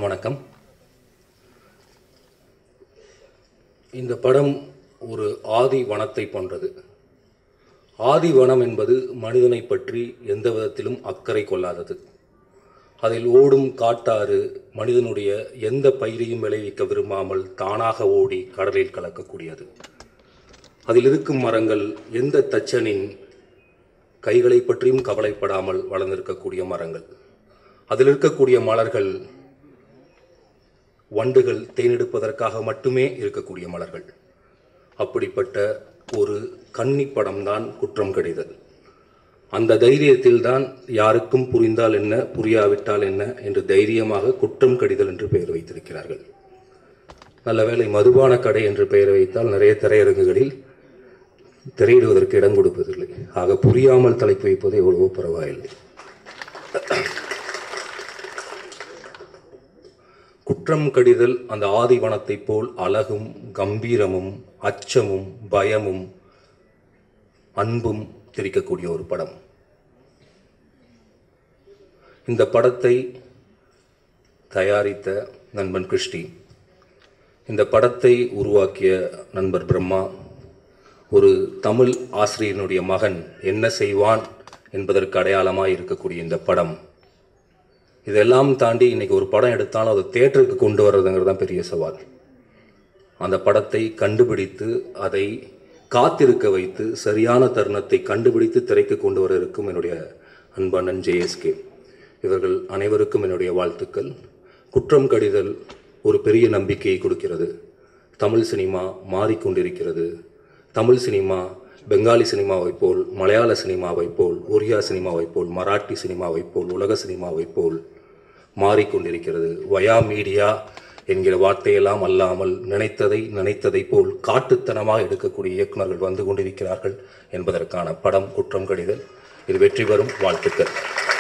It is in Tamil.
அனைவருக்கும் வணக்கம் இந்த படம் ஒரு ஆதி வனத்தை போன்றது ஆதி வனம் என்பது மனிதனை பற்றி எந்த விதத்திலும் அக்கறை கொள்ளாதது அதில் ஓடும் காட்டாறு மனிதனுடைய எந்த பயிரையும் விளைவிக்க விரும்பாமல் தானாக ஓடி கடலில் கலக்கக்கூடியது அதில் இருக்கும் மரங்கள் எந்த தச்சனின் கைகளை பற்றியும் கவலைப்படாமல் வளர்ந்திருக்கக்கூடிய மரங்கள் அதில் இருக்கக்கூடிய மலர்கள் வண்டுகள் தேனெடுப்பதற்காக மட்டுமே இருக்கக்கூடிய மலர்கள் அப்படிப்பட்ட ஒரு கன்னி படம்தான் குற்றம் கடிதல் அந்த தைரியத்தில் தான் யாருக்கும் புரிந்தால் என்ன புரியாவிட்டால் என்ன என்று தைரியமாக குற்றம் கடிதல் என்று பெயர் வைத்திருக்கிறார்கள் நல்ல வேளை மதுபான கடை என்று பெயர் வைத்தால் நிறைய திரையரங்குகளில் திரையிடுவதற்கு இடம் கொடுப்பதில்லை ஆக புரியாமல் தலைப்பு வைப்பது எவ்வளவோ பரவாயில்லை குற்றம் கடிதல் அந்த ஆதிவனத்தைப் போல் அழகும் கம்பீரமும் அச்சமும் பயமும் அன்பும் திரிக்கக்கூடிய ஒரு படம் இந்த படத்தை தயாரித்த நண்பன் கிருஷ்டி இந்த படத்தை உருவாக்கிய நண்பர் பிரம்மா ஒரு தமிழ் ஆசிரியனுடைய மகன் என்ன செய்வான் என்பதற்கு அடையாளமாக இருக்கக்கூடிய இந்த படம் இதெல்லாம் தாண்டி இன்னைக்கு ஒரு படம் எடுத்தாலும் அதை தேட்டருக்கு கொண்டு வர்றதுங்கிறது தான் பெரிய சவால் அந்த படத்தை கண்டுபிடித்து அதை காத்திருக்க வைத்து சரியான தருணத்தை கண்டுபிடித்து திரைக்கு கொண்டு வர இருக்கும் என்னுடைய அன்பண்ணன் ஜேஎஸ்கே இவர்கள் அனைவருக்கும் என்னுடைய வாழ்த்துக்கள் குற்றம் கடிதல் ஒரு பெரிய நம்பிக்கையை கொடுக்கிறது தமிழ் சினிமா மாறிக்கொண்டிருக்கிறது தமிழ் சினிமா பெங்காலி சினிமாவைப் போல் மலையாள சினிமாவைப் போல் ஒரியா சினிமாவைப் போல் மராட்டி சினிமாவைப் போல் உலக சினிமாவைப் போல் மாறிக்கொண்டிருக்கிறது வயா மீடியா என்கிற வார்த்தையெல்லாம் அல்லாமல் நினைத்ததை நினைத்ததை போல் காட்டுத்தனமாக எடுக்கக்கூடிய இயக்குநர்கள் வந்து கொண்டிருக்கிறார்கள் என்பதற்கான படம் குற்றம் கடிதல் இது வெற்றி பெறும் வாழ்த்துக்கள்